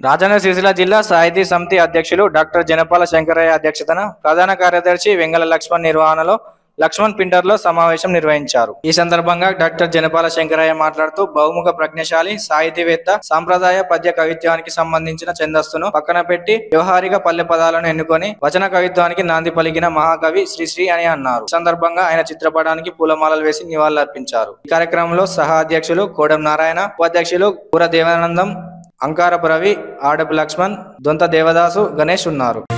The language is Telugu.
రాజన్న సిరిసిల్ల జిల్లా సాహితీ సమితి అధ్యక్షులు డాక్టర్ జనపాల శంకరయ్య అధ్యక్షతన ప్రధాన కార్యదర్శి వెంగళ లక్ష్మణ్ నిర్వహణలో లక్ష్మణ్ పింటర్ లో సమావేశం నిర్వహించారు ఈ సందర్భంగా డాక్టర్ జనపాల శంకరయ్య మాట్లాడుతూ బహుముఖ ప్రజ్ఞశాలి సాహితీవేత్త సాంప్రదాయ పద్య కవిత్వానికి సంబంధించిన ఛందస్సును పక్కన పెట్టి వ్యవహారిక పల్లె పదాలను ఎన్నుకొని వచన కవిత్వానికి నాంది పలికిన మహాకవి శ్రీశ్రీ అని అన్నారు ఈ సందర్భంగా ఆయన చిత్రపటానికి పూలమాలలు వేసి నివాళులర్పించారు ఈ కార్యక్రమంలో సహా అధ్యక్షులు కోడం నారాయణ ఉపాధ్యక్షులు కూర దేవానందం అంకారపు రవి ఆడపు లక్ష్మణ్ దొంత దేవదాసు గణేష్ ఉన్నారు